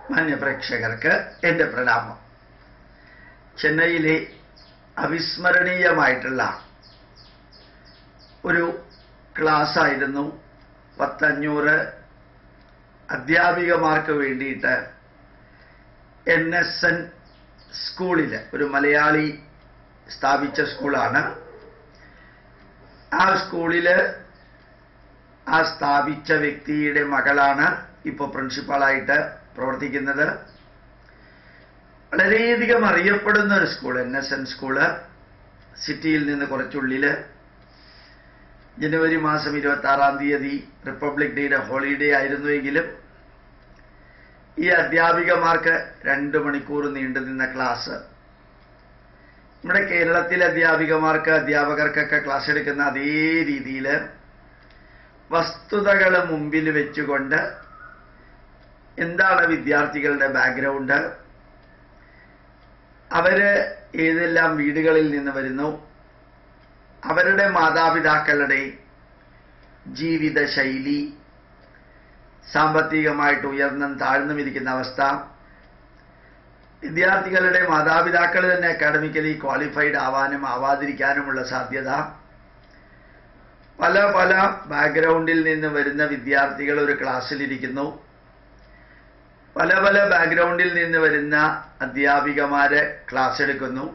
മാന്യപ്രേക്ഷകർക്ക് എൻ്റെ പ്രണാമം ചെന്നൈയിലെ അവിസ്മരണീയമായിട്ടുള്ള ഒരു ക്ലാസ് ആയിരുന്നു പത്തഞ്ഞൂറ് അധ്യാപികമാർക്ക് വേണ്ടിയിട്ട് എൻ എസ് എൻ സ്കൂളിൽ ഒരു മലയാളി സ്ഥാപിച്ച സ്കൂളാണ് ആ സ്കൂളിൽ ആ സ്ഥാപിച്ച വ്യക്തിയുടെ മകളാണ് ഇപ്പോൾ പ്രിൻസിപ്പാളായിട്ട് പ്രവർത്തിക്കുന്നത് വളരെയധികം അറിയപ്പെടുന്ന ഒരു school N S N school സിറ്റിയിൽ നിന്ന് കുറച്ചുള്ളിൽ ജനുവരി മാസം ഇരുപത്തി ആറാം തീയതി റിപ്പബ്ലിക് ഡേയുടെ ഹോളിഡേ ആയിരുന്നുവെങ്കിലും ഈ അധ്യാപികമാർക്ക് രണ്ട് മണിക്കൂർ നീണ്ടു നിന്ന ക്ലാസ് നമ്മുടെ കേരളത്തിലെ അധ്യാപികമാർക്ക് അധ്യാപകർക്കൊക്കെ ക്ലാസ് എടുക്കുന്ന അതേ രീതിയിൽ വസ്തുതകൾ മുമ്പിൽ വെച്ചുകൊണ്ട് എന്താണ് വിദ്യാർത്ഥികളുടെ ബാക്ക്ഗ്രൗണ്ട് അവര് ഏതെല്ലാം വീടുകളിൽ നിന്ന് വരുന്നു അവരുടെ മാതാപിതാക്കളുടെ ജീവിത ശൈലി സാമ്പത്തികമായിട്ട് ഉയർന്നും താഴ്ന്നും ഇരിക്കുന്ന അവസ്ഥ വിദ്യാർത്ഥികളുടെ മാതാപിതാക്കൾ തന്നെ അക്കാഡമിക്കലി ക്വാളിഫൈഡ് ആവാനും ആവാതിരിക്കാനുമുള്ള സാധ്യത പല പല ബാക്ക്ഗ്രൗണ്ടിൽ നിന്ന് വരുന്ന വിദ്യാർത്ഥികൾ ഒരു ക്ലാസ്സിലിരിക്കുന്നു പല പല ബാക്ക്ഗ്രൗണ്ടിൽ നിന്ന് വരുന്ന അധ്യാപികമാര് ക്ലാസ് എടുക്കുന്നു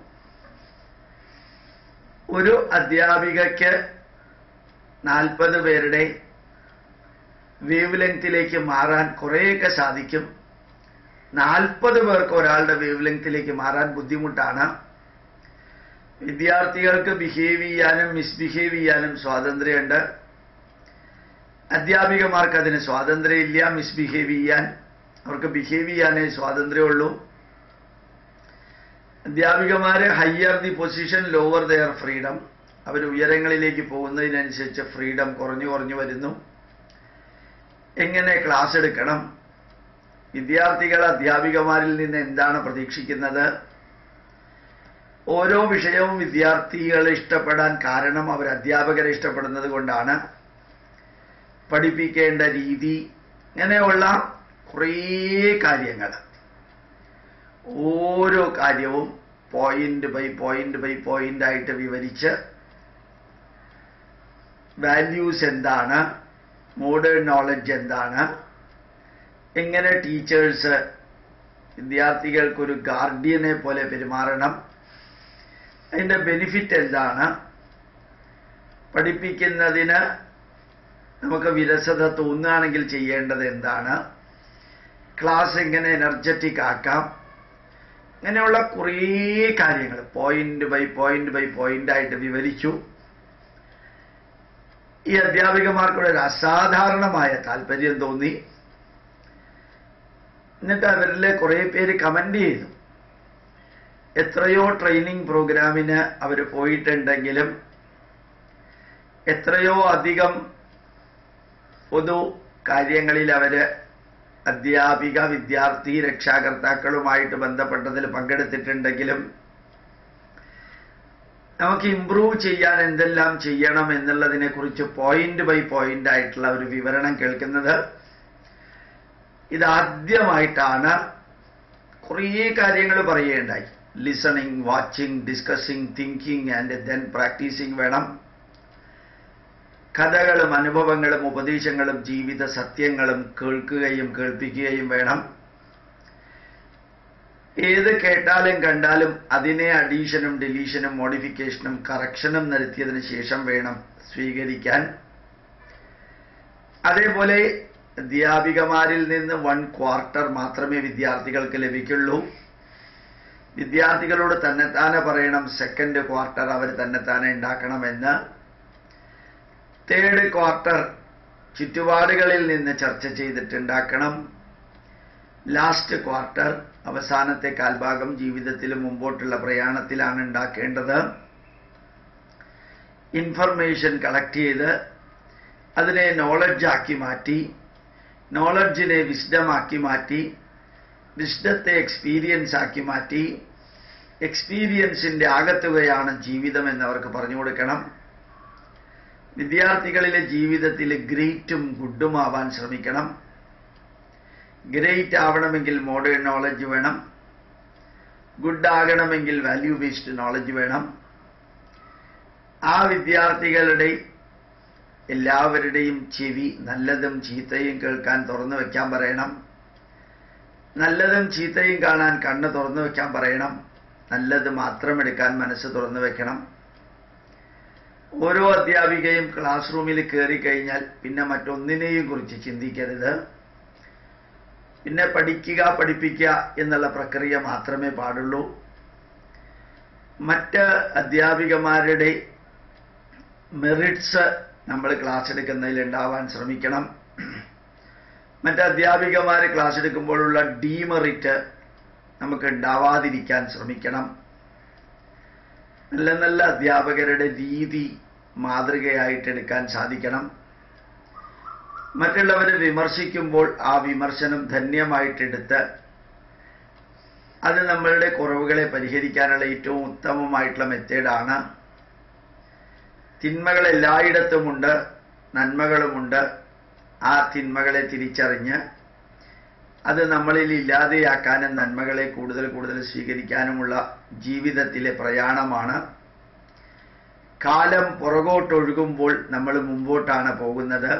ഒരു അധ്യാപികയ്ക്ക് നാൽപ്പത് പേരുടെ വേവ് ലെങ്തിലേക്ക് മാറാൻ കുറേയൊക്കെ സാധിക്കും നാൽപ്പത് പേർക്ക് ഒരാളുടെ വേവ് ലെങ്തിലേക്ക് മാറാൻ ബുദ്ധിമുട്ടാണ് വിദ്യാർത്ഥികൾക്ക് ബിഹേവ് ചെയ്യാനും മിസ്ബിഹേവ് ചെയ്യാനും സ്വാതന്ത്ര്യമുണ്ട് അധ്യാപികമാർക്ക് അതിന് സ്വാതന്ത്ര്യമില്ല മിസ്ബിഹേവ് ചെയ്യാൻ അവർക്ക് ബിഹേവ് ചെയ്യാനേ സ്വാതന്ത്ര്യമുള്ളൂ അധ്യാപികമാര് higher the position lower their freedom അവർ ഉയരങ്ങളിലേക്ക് പോകുന്നതിനനുസരിച്ച് ഫ്രീഡം കുറഞ്ഞു കുറഞ്ഞു വരുന്നു എങ്ങനെ ക്ലാസ് എടുക്കണം വിദ്യാർത്ഥികൾ അധ്യാപികമാരിൽ നിന്ന് എന്താണ് പ്രതീക്ഷിക്കുന്നത് ഓരോ വിഷയവും വിദ്യാർത്ഥികളെ ഇഷ്ടപ്പെടാൻ കാരണം അവർ അധ്യാപകരെ ഇഷ്ടപ്പെടുന്നത് കൊണ്ടാണ് പഠിപ്പിക്കേണ്ട രീതി ഇങ്ങനെയുള്ള കുറേ കാര്യങ്ങൾ ഓരോ കാര്യവും point by point by point ആയിട്ട് വിവരിച്ച് വാല്യൂസ് എന്താണ് മോഡേൺ നോളജ് എന്താണ് എങ്ങനെ ടീച്ചേഴ്സ് വിദ്യാർത്ഥികൾക്കൊരു ഗാർഡിയനെ പോലെ പെരുമാറണം അതിൻ്റെ ബെനിഫിറ്റ് എന്താണ് പഠിപ്പിക്കുന്നതിന് നമുക്ക് വിരസത തോന്നുകയാണെങ്കിൽ ചെയ്യേണ്ടത് എന്താണ് ക്ലാസ് എങ്ങനെ എനർജറ്റിക് ആക്കാം ഇങ്ങനെയുള്ള കുറേ കാര്യങ്ങൾ point by point by point ആയിട്ട് വിവരിച്ചു ഈ അധ്യാപികമാർക്കുള്ള ഒരു അസാധാരണമായ താല്പര്യം തോന്നി എന്നിട്ട് അവരിലെ കുറേ പേര് കമന്റ് ചെയ്തു എത്രയോ ട്രെയിനിങ് പ്രോഗ്രാമിന് അവർ പോയിട്ടുണ്ടെങ്കിലും എത്രയോ അധികം പൊതു കാര്യങ്ങളിൽ അവര് അധ്യാപിക വിദ്യാർത്ഥി രക്ഷാകർത്താക്കളുമായിട്ട് ബന്ധപ്പെട്ടതിൽ പങ്കെടുത്തിട്ടുണ്ടെങ്കിലും നമുക്ക് ഇംപ്രൂവ് ചെയ്യാൻ എന്തെല്ലാം ചെയ്യണം എന്നുള്ളതിനെ കുറിച്ച് പോയിന്റ് ബൈ പോയിന്റ് ആയിട്ടുള്ള ഒരു വിവരണം കേൾക്കുന്നത് ഇതാദ്യമായിട്ടാണ് കുറേ കാര്യങ്ങൾ പറയുകയുണ്ടായി listening watching discussing thinking and then practising വേണം കഥകളും അനുഭവങ്ങളും ഉപദേശങ്ങളും ജീവിത സത്യങ്ങളും കേൾക്കുകയും കേൾപ്പിക്കുകയും വേണം ഏത് കേട്ടാലും കണ്ടാലും അതിനെ അഡീഷനും ഡിലീഷനും മോഡിഫിക്കേഷനും കറക്ഷനും നടത്തിയതിന് ശേഷം വേണം സ്വീകരിക്കാൻ അതേപോലെ അധ്യാപികമാരിൽ നിന്ന് വൺ ക്വാർട്ടർ മാത്രമേ വിദ്യാർത്ഥികൾക്ക് ലഭിക്കുള്ളൂ വിദ്യാർത്ഥികളോട് തന്നെത്താനെ പറയണം സെക്കൻഡ് ക്വാർട്ടർ അവർ തന്നെത്താനെ ഉണ്ടാക്കണമെന്ന് തേർഡ് ക്വാർട്ടർ ചുറ്റുപാടുകളിൽ നിന്ന് ചർച്ച ചെയ്തിട്ടുണ്ടാക്കണം ലാസ്റ്റ് ക്വാർട്ടർ അവസാനത്തെ കാൽഭാഗം ജീവിതത്തിൽ മുമ്പോട്ടുള്ള പ്രയാണത്തിലാണ് ഉണ്ടാക്കേണ്ടത് ഇൻഫർമേഷൻ കളക്ട് ചെയ്ത് അതിനെ നോളജാക്കി മാറ്റി നോളജിനെ വിസ്ഡമാക്കി മാറ്റി വിസ്ഡത്തെ എക്സ്പീരിയൻസ് ആക്കി മാറ്റി എക്സ്പീരിയൻസിന്റെ ആകത്തുകയാണ് ജീവിതം എന്നവർക്ക് പറഞ്ഞു കൊടുക്കണം വിദ്യാർത്ഥികളിലെ ജീവിതത്തിൽ ഗ്രേറ്റും ഗുഡും ആവാൻ ശ്രമിക്കണം ഗ്രേറ്റ് ആവണമെങ്കിൽ മോഡേൺ നോളജ് വേണം ഗുഡ് ആകണമെങ്കിൽ വാല്യൂ ബേസ്ഡ് നോളജ് വേണം ആ വിദ്യാർത്ഥികളുടെ എല്ലാവരുടെയും ചെവി നല്ലതും ചീത്തയും കേൾക്കാൻ തുറന്നു വെക്കാൻ പറയണം നല്ലതും ചീത്തയും കാണാൻ കണ്ണ് തുറന്നു വെക്കാൻ പറയണം നല്ലത് മാത്രം എടുക്കാൻ മനസ്സ് തുറന്നു വെക്കണം ഓരോ അധ്യാപികയും ക്ലാസ് റൂമിൽ കയറി കഴിഞ്ഞാൽ പിന്നെ മറ്റൊന്നിനെയും കുറിച്ച് ചിന്തിക്കരുത് പിന്നെ പഠിക്കുക പഠിപ്പിക്കുക എന്നുള്ള പ്രക്രിയ മാത്രമേ പാടുള്ളൂ മറ്റ് അധ്യാപികമാരുടെ മെറിറ്റ്സ് നമ്മൾ ക്ലാസ് എടുക്കുന്നതിൽ ഉണ്ടാവാൻ ശ്രമിക്കണം മറ്റ് അധ്യാപികമാർ ക്ലാസ് എടുക്കുമ്പോഴുള്ള ഡീമെറിറ്റ് നമുക്ക് ഉണ്ടാവാതിരിക്കാൻ ശ്രമിക്കണം നല്ല നല്ല അധ്യാപകരുടെ രീതി മാതൃകയായിട്ട് എടുക്കാൻ സാധിക്കണം മറ്റുള്ളവരെ വിമർശിക്കുമ്പോൾ ആ വിമർശനം ധന്യമായിട്ടെടുത്ത് അത് നമ്മളുടെ കുറവുകളെ പരിഹരിക്കാനുള്ള ഏറ്റവും ഉത്തമമായിട്ടുള്ള മെത്തേഡാണ് തിന്മകൾ എല്ലായിടത്തുമുണ്ട് നന്മകളുമുണ്ട് ആ തിന്മകളെ തിരിച്ചറിഞ്ഞ് അത് നമ്മളിൽ ഇല്ലാതെയാക്കാനും നന്മകളെ കൂടുതൽ കൂടുതൽ സ്വീകരിക്കാനുമുള്ള ജീവിതത്തിലെ പ്രയാണമാണ് കാലം പുറകോട്ടൊഴുകുമ്പോൾ നമ്മൾ മുമ്പോട്ടാണ് പോകുന്നത്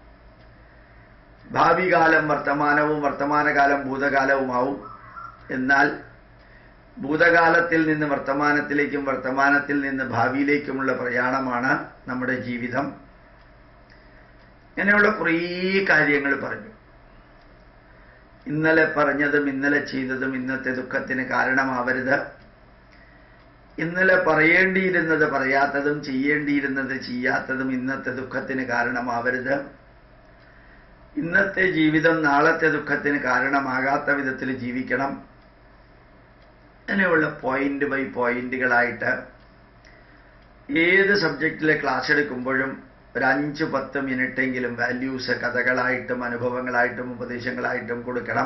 ഭാവി കാലം വർത്തമാനവും വർത്തമാനകാലം ഭൂതകാലവുമാവും എന്നാൽ ഭൂതകാലത്തിൽ നിന്ന് വർത്തമാനത്തിലേക്കും വർത്തമാനത്തിൽ നിന്ന് ഭാവിയിലേക്കുമുള്ള പ്രയാണമാണ് നമ്മുടെ ജീവിതം ഇങ്ങനെയുള്ള കുറേ കാര്യങ്ങൾ പറഞ്ഞു ഇന്നലെ പറഞ്ഞതും ഇന്നലെ ചെയ്തതും ഇന്നത്തെ ദുഃഖത്തിന് കാരണമാവരുത് ഇന്നലെ പറയേണ്ടിയിരുന്നത് പറയാത്തതും ചെയ്യേണ്ടിയിരുന്നത് ചെയ്യാത്തതും ഇന്നത്തെ ദുഃഖത്തിന് കാരണമാവരുത് ഇന്നത്തെ ജീവിതം നാളത്തെ ദുഃഖത്തിന് കാരണമാകാത്ത വിധത്തിൽ ജീവിക്കണം അങ്ങനെയുള്ള പോയിന്റ് ബൈ പോയിന്റുകളായിട്ട് ഏത് സബ്ജക്റ്റിലെ ക്ലാസ് എടുക്കുമ്പോഴും ഒരു അഞ്ച് പത്ത് മിനിറ്റെങ്കിലും വാല്യൂസ് കഥകളായിട്ടും അനുഭവങ്ങളായിട്ടും ഉപദേശങ്ങളായിട്ടും കൊടുക്കണം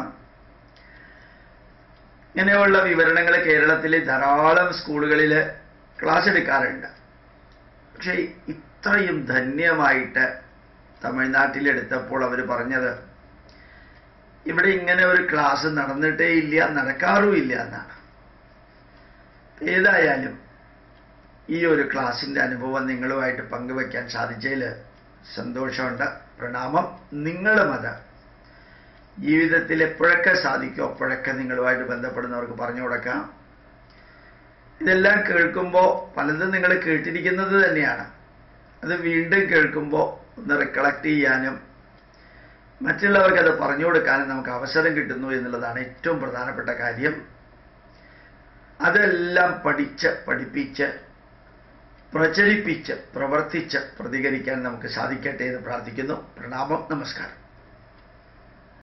ഇങ്ങനെയുള്ള വിവരണങ്ങൾ കേരളത്തിലെ ധാരാളം സ്കൂളുകളിൽ ക്ലാസ് എടുക്കാറുണ്ട് പക്ഷേ ഇത്രയും ധന്യമായിട്ട് തമിഴ്നാട്ടിലെടുത്തപ്പോൾ അവർ പറഞ്ഞത് ഇവിടെ ഇങ്ങനെ ഒരു ക്ലാസ് നടന്നിട്ടേ ഇല്ല നടക്കാറുമില്ല എന്നാണ് ഏതായാലും ഈ ഒരു ക്ലാസിന്റെ അനുഭവം നിങ്ങളുമായിട്ട് പങ്കുവയ്ക്കാൻ സാധിച്ചതിൽ സന്തോഷമുണ്ട് പ്രണാമം നിങ്ങളും അത് ജീവിതത്തിൽ എപ്പോഴൊക്കെ സാധിക്കുമോ അപ്പോഴൊക്കെ നിങ്ങളുമായിട്ട് ബന്ധപ്പെടുന്നവർക്ക് പറഞ്ഞു കൊടുക്കാം ഇതെല്ലാം കേൾക്കുമ്പോൾ പലതും നിങ്ങൾ കേട്ടിരിക്കുന്നത് തന്നെയാണ് അത് വീണ്ടും കേൾക്കുമ്പോൾ ഒന്ന് റിക്കളക്ട് ചെയ്യാനും മറ്റുള്ളവർക്ക് അത് പറഞ്ഞു കൊടുക്കാനും നമുക്ക് അവസരം കിട്ടുന്നു എന്നുള്ളതാണ് ഏറ്റവും പ്രധാനപ്പെട്ട കാര്യം അതെല്ലാം പഠിച്ച് പഠിപ്പിച്ച് പ്രചരിപ്പിച്ച് പ്രവർത്തിച്ച് പ്രതികരിക്കാൻ നമുക്ക് സാധിക്കട്ടെ എന്ന് പ്രാർത്ഥിക്കുന്നു പ്രണാമം നമസ്കാരം